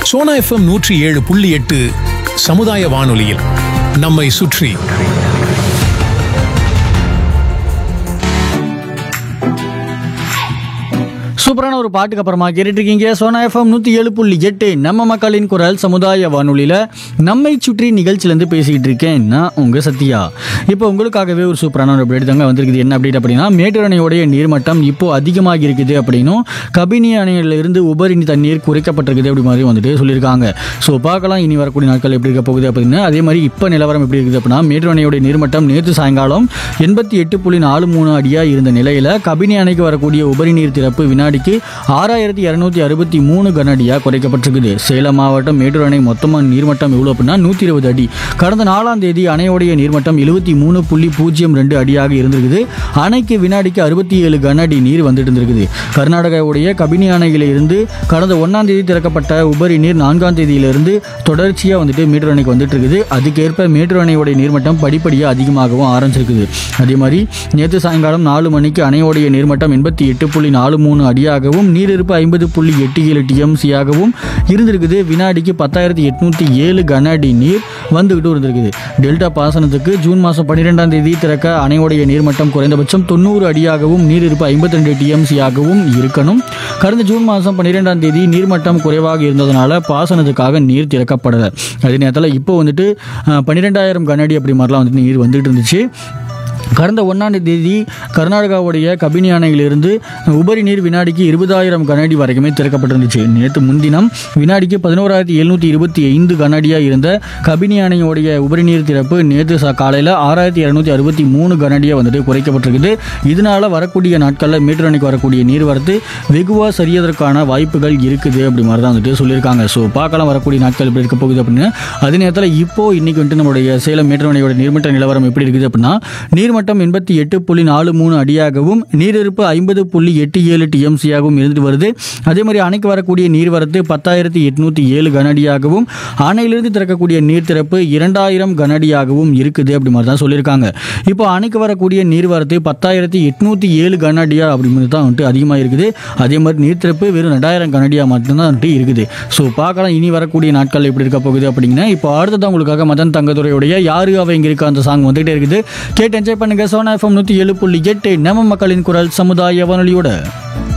Sona FM நூற்றி ஏழு புள்ளி எட்டு சமுதாய வானொலியில் நம்மை சுற்றி சூப்பரான ஒரு பாட்டுக்கு அப்புறமா கேட்டுட்டு இருக்கீங்க சோனா எஃப்எம் நூற்றி ஏழு புள்ளி எட்டு நம்ம மக்களின் குரல் சமுதாய வானொலியில் நம்மை சுற்றி நிகழ்ச்சியிலேருந்து பேசிக்கிட்டு இருக்கேன் நான் உங்கள் சத்யா இப்போ உங்களுக்காகவே ஒரு சூப்பரான ஒரு அப்டேட் தாங்க வந்திருக்குது என்ன அப்டேட் அப்படின்னா மேட்டூர் அணையோடைய நீர்மட்டம் இப்போ அதிகமாகி இருக்குது அப்படின்னும் கபினி அணையிலிருந்து உபரி தண்ணீர் குறைக்கப்பட்டிருக்குது அப்படி மாதிரி வந்துட்டு சொல்லியிருக்காங்க ஸோ பார்க்கலாம் இனி வரக்கூடிய நாட்கள் எப்படி இருக்க போகுது அப்படின்னு அதே மாதிரி இப்போ நிலவரம் எப்படி இருக்குது அப்படின்னா மேட்டூர் அணையோடைய நீர்மட்டம் நேற்று சாயங்காலம் எண்பத்தி எட்டு புள்ளி நாலு மூணு அடியாக இருந்த நிலையில் கபினி அணைக்கு வரக்கூடிய உபரி நீர் திறப்பு வினாடிக்கு ஆறாயிரத்தி இரநூத்தி அறுபத்தி மூணு கனஅடியாக குறைக்கப்பட்டிருக்குது சேலம் மாவட்டம் மேட்டூர் அணை மொத்தமாக நீர்மட்டம் எவ்வளோ அப்படின்னா நூற்றி இருபது அடி கடந்த நாலாம் தேதி அணையோடைய நீர்மட்டம் எழுபத்தி மூணு புள்ளி பூஜ்ஜியம் ரெண்டு அடியாக இருந்திருக்குது அணைக்கு வினாடிக்கு அறுபத்தி ஏழு கன அடி நீர் வந்துட்டு இருந்திருக்குது கர்நாடகாவுடைய கபினி அணையில இருந்து கடந்த ஒன்றாம் தேதி திறக்கப்பட்ட உபரி நீர் நான்காம் தேதியிலிருந்து தொடர்ச்சியாக வந்துட்டு மேட்டூர் அணைக்கு வந்துட்டு இருக்குது அதுக்கேற்ப மேட்டூர் அணையோடைய நீர்மட்டம் படிப்படியாக அதிகமாகவும் ஆரம்பிச்சிருக்குது அதே மாதிரி நேற்று சாயங்காலம் நாலு மணிக்கு அணையோடைய நீர்மட்டம் எண்பத்தி எட்டு புள்ளி நாலு மூணு அடியாகவும் நீரிருப்பு ஐம்பது புள்ளி எட்டு ஏழு டிஎம்சியாகவும் இருந்திருக்குது வினாடிக்கு பத்தாயிரத்தி எட்நூற்றி ஏழு கன அடி நீர் வந்துகிட்டு இருந்திருக்குது டெல்டா பாசனத்துக்கு ஜூன் மாதம் பன்னிரெண்டாம் தேதி திறக்க அணையோடைய நீர்மட்டம் குறைந்தபட்சம் தொண்ணூறு அடியாகவும் நீரிருப்பு ஐம்பத்தி ரெண்டு டிஎம்சியாகவும் இருக்கணும் கடந்த ஜூன் மாதம் பன்னிரெண்டாம் தேதி நீர்மட்டம் குறைவாக இருந்ததுனால பாசனத்துக்காக நீர் திறக்கப்படலை அதே நேரத்தில் இப்போ வந்துட்டு பன்னிரெண்டாயிரம் கனஅடி அப்படி மாதிரிலாம் வந்துட்டு நீர் வந்துட்டு இருந்துச்சு கடந்த ஒன்றாம் தேதி கர்நாடகாவுடைய கபினி அணையிலிருந்து உபரி நீர் வினாடிக்கு இருபதாயிரம் கனஅடி வரைக்குமே திறக்கப்பட்டிருந்துச்சு நேற்று முன்தினம் வினாடிக்கு பதினோராயிரத்தி எழுநூற்றி இருபத்தி ஐந்து கனஅடியாக இருந்த கபினி அணையோடைய உபரி நீர் திறப்பு நேற்று சா காலையில் ஆறாயிரத்தி இரநூத்தி அறுபத்தி மூணு கனஅடியாக வந்துட்டு குறைக்கப்பட்டிருக்குது இதனால் வரக்கூடிய நாட்களில் மீட்டர் அணைக்கு வரக்கூடிய நீர்வரத்து வெகுவாக சரியதற்கான வாய்ப்புகள் இருக்குது அப்படி மாதிரி தான் வந்துட்டு சொல்லியிருக்காங்க ஸோ பார்க்கலாம் வரக்கூடிய நாட்கள் எப்படி இருக்க போகுது அப்படின்னு அதே நேரத்தில் இப்போ இன்னைக்கு வந்துட்டு நம்மளுடைய சேலம் மீட்டர் அணையோட நீர்மட்ட நிலவரம் எப்படி இருக்குது அப்படின்னா நீர்மட்டம் எண்பத்தி எட்டு புள்ளி நாலு மூணு அடியாகவும் நீரிருப்பு ஐம்பது புள்ளி எட்டு ஏழு டிஎம்சியாகவும் இருந்துட்டு வருது அதே மாதிரி அணைக்கு வரக்கூடிய நீர்வரத்து பத்தாயிரத்தி எட்நூற்றி ஏழு கனஅடியாகவும் அணையிலிருந்து திறக்கக்கூடிய நீர் திறப்பு இரண்டாயிரம் கனஅடியாகவும் இருக்குது அப்படி மாதிரி தான் சொல்லியிருக்காங்க இப்போ அணைக்கு வரக்கூடிய நீர்வரத்து பத்தாயிரத்தி எட்நூற்றி ஏழு கனஅடியா அப்படிங்கிறது தான் வந்துட்டு அதிகமாக இருக்குது அதே மாதிரி நீர் திறப்பு வெறும் ரெண்டாயிரம் கனஅடியாக மட்டும்தான் வந்துட்டு இருக்குது ஸோ பார்க்கலாம் இனி வரக்கூடிய நாட்கள் எப்படி இருக்க போகுது அப்படிங்கன்னா இப்போ அடுத்ததான் உங்களுக்காக மதன் தங்கதுரையுடைய யாரு அவ இங்கே இருக்க அந்த சாங் வந்துகிட்டே இருக்குது கேட்டு என்ஜாய் பண்ணுங்க சோனா எஃப்எம் நூற்றி ஏழு புள்ளி எட்டு நம்ம மக்களின் குரல் சமுதாய வானொலியோட